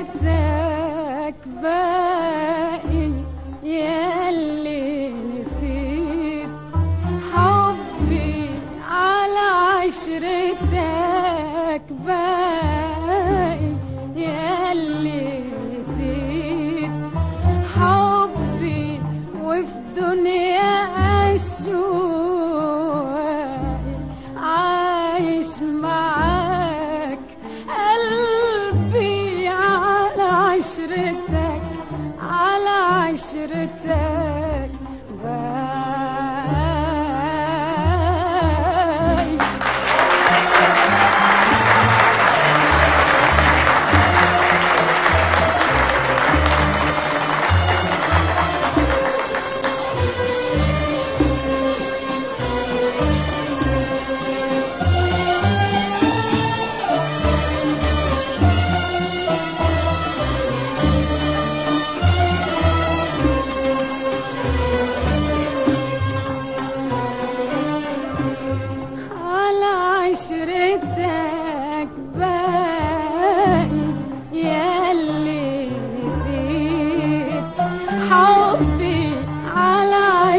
عشرتك باقي ياللي نسيت حبي على عشرتك باقي ياللي نسيت حبي وفي دنيا أشواقي عايش معاك قلبي على عشرتك على عشرتك باقي على عشرتك باقي ياللي نسيت حبي على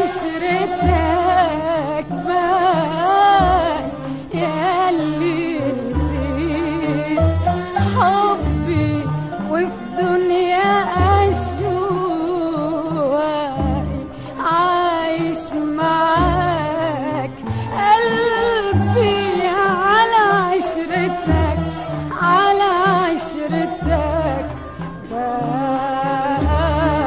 عشرتك باقي ياللي نسيت حبي وفي دنيا أشواقي عايش معاك قلبي على عشرتك على عشرتك باقي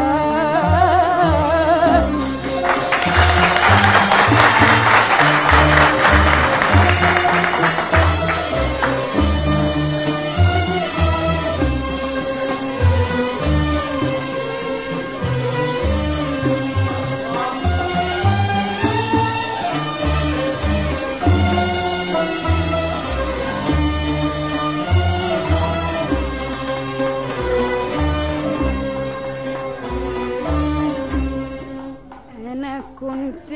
أنا كنت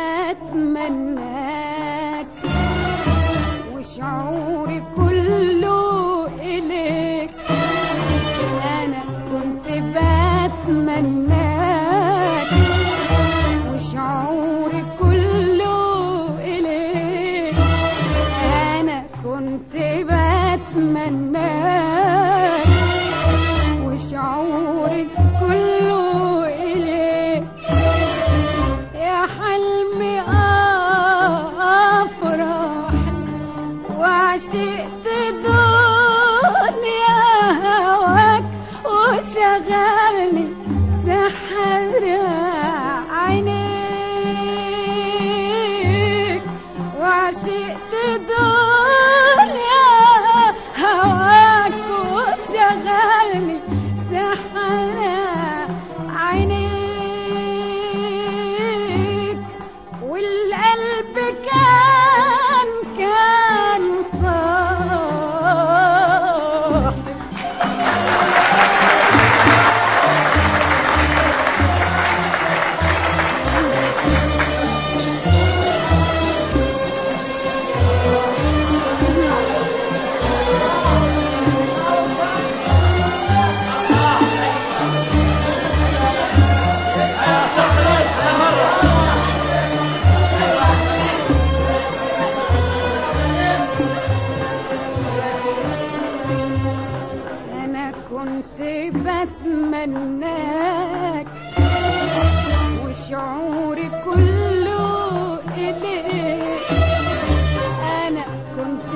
بتمناك وشعوري كله إليك أنا كنت بتمناك وشعوري كله إليك أنا كنت بتمناك وشعوري كله إليك يا حلمي افرح وعشقت دنيا هواك وشغلني سحر عينيك وعشقت دنيا هواك وشغلني سحر عينيك والقلب كان كان صاحي انا كنت بتمناك وشعوري كله اليك انا كنت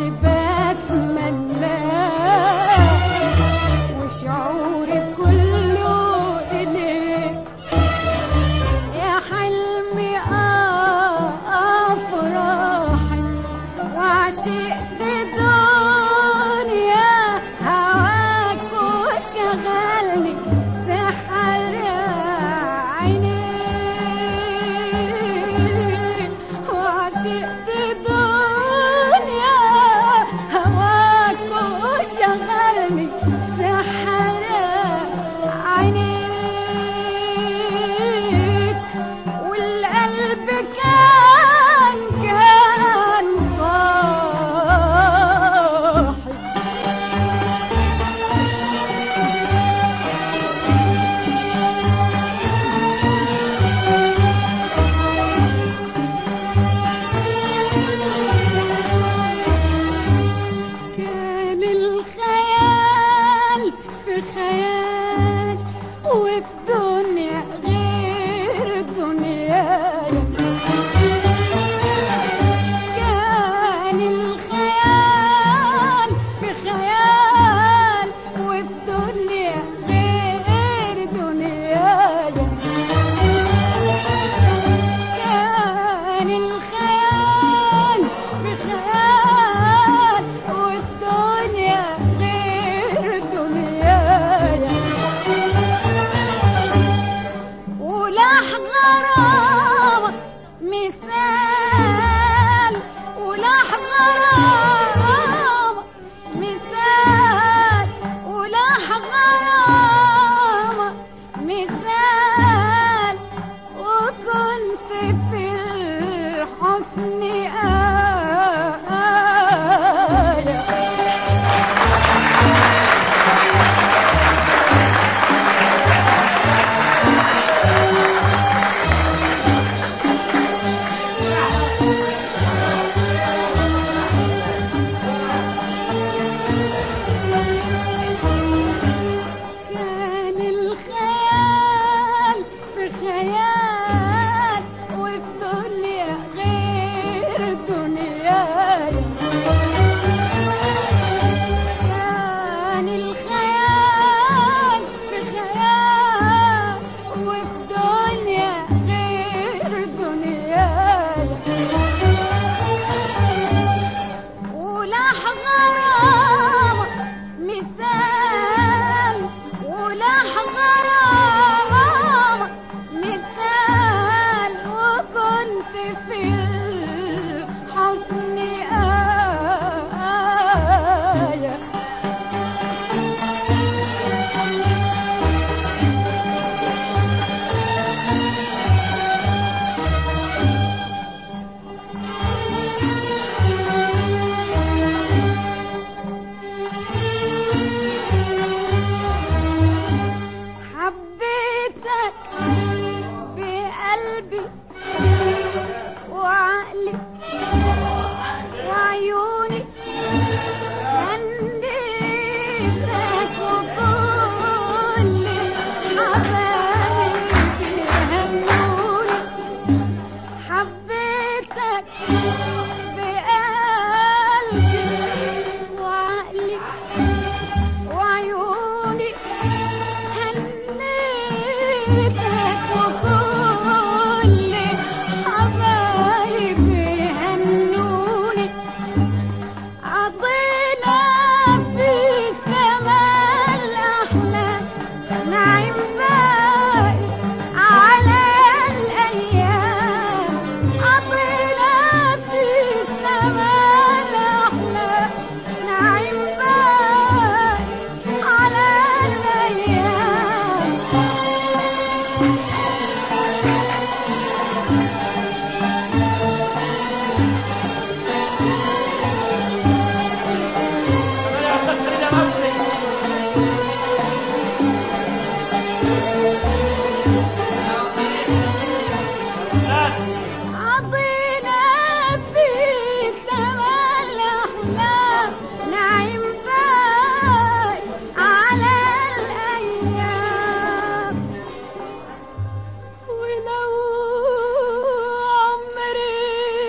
بتمناك وشعوري كله اليك يا حلمي افرحك وعشقت دنيا هواك وشغلني سحر عينيك وعشقت دنيا هواك وشغلني سحر عينيك والقلب كان كان صاحي وفي دنيا غير دنياي كان الخيال بخيال وفي دنيا غير دنياي كان الخيال بخيال وفي دنيا غير دنياي ولاح غرام مثال ولاح غرام مثال ولاح غرام مثال وكنت في الحسن آية كان الخيال في خيال وفي دنيا غير دنياي كان الخيال في خيال وفي دنيا غير دنياي ولاح غرام مثال ولاح غرام مثال وكنت في الحسن آية حبيتك بقلبي وعقلي وعيوني هنديتك وكل حبايبي هنوني حبيتك بقلبي وعقلي وعيوني هنيتك وكل حبايبي هنوني قضينا في سما الأحلام نعيم باقي على الأيام قضينا في سما الأحلام نعيم باقي على الأيام يا مصري يا مصري قضينا في سما الأحلام نعيم باقي على الأيام ولو عمري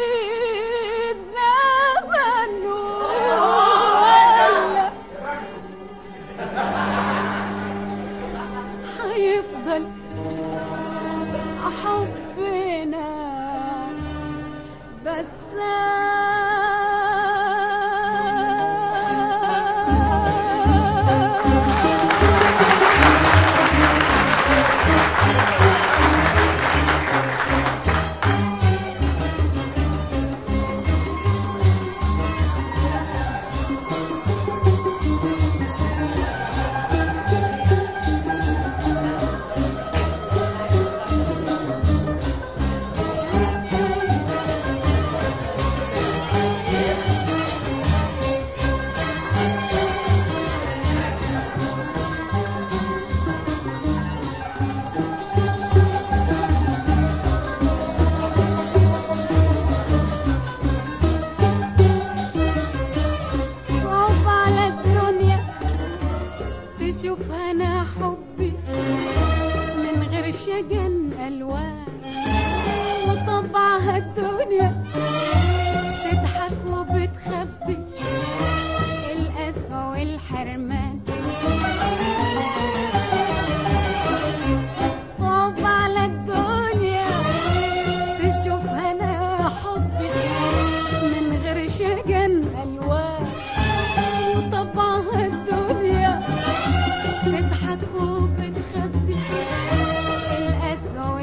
الزمن ولا هيفضل حبنا بس شوف انا حبي شجن ألوان وطبعها الدنيا تضحك وبتخبي القسوة والحرمان صعب على الدنيا تشوف أنا حبي من غير شجن ألوان وطبعها الدنيا تضحك وبتخبي القسوة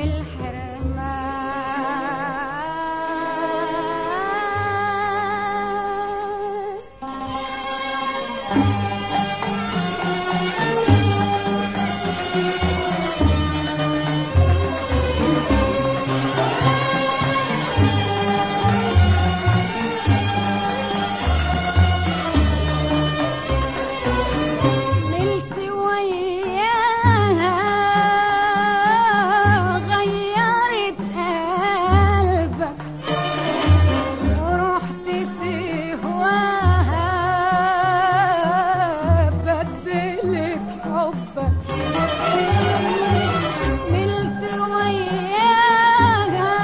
والحرمان ملت وياها غيرت قلبك ورحت تهواها بدلت حبك ملت وياها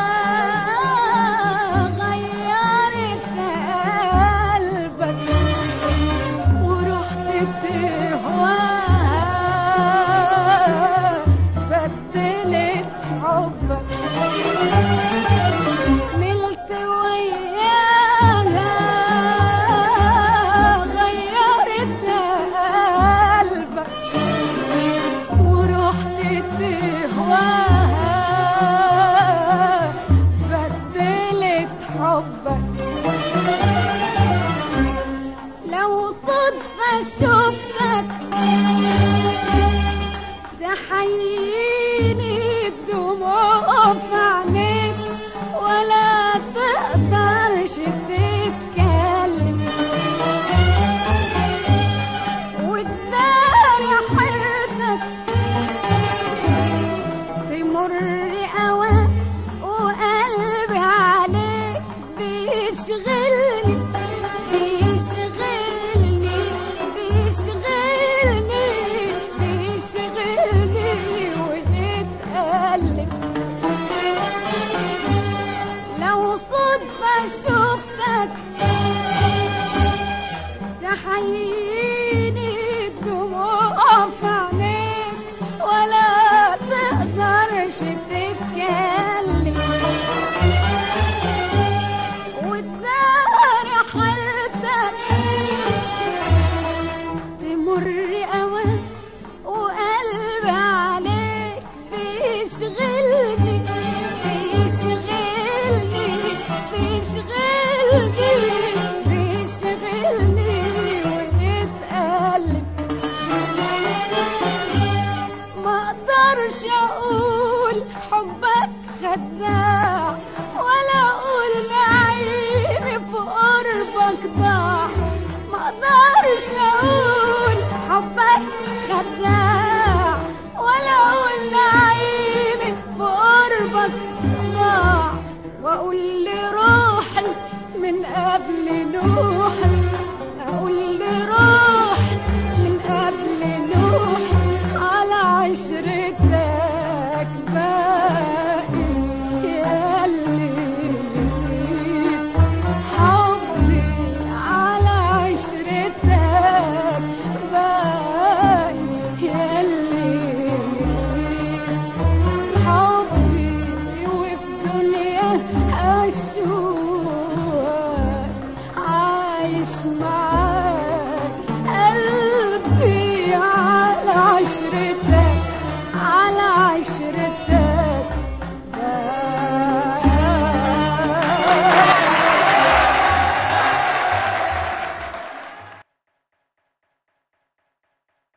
غيرت قلبك ورحت تهواها بدلت حبك ملت وياها غيرت قلبك ورحت تهواها بدلت حبك لو صدفة شفتك تحييني بدموع في عينيك ولا تقدرش تتكلم وتداري حيرتك تمر أوان وقلبي عليك بيشغلني بيشغلني بيشغلني بيشغلني ونتقلب لو صدفة شفتك تحييني الدموع في عينيك ولا تقدرش تتكلم وتداري حيرتك تمر أوان وقلبي عليك بيشغلني بيشغلني بيشغلني بيشغلني ونتقلب ما اقدرش اقول حبك خداع ولا اقول نعيمي في قربك ضاع ما اقدرش اقول حبك خداع ولا اقول نعيمي في قربك ضاع واقول لروحي من قبل نوحي اقول لروحي من قبل نوحي على عشرتك باقي ياللي نسيت حبي على عشرتك باقي ياللي نسيت حبي وفي دنيا أشواق عايش معاك قلبي على عشرتك على عشرتك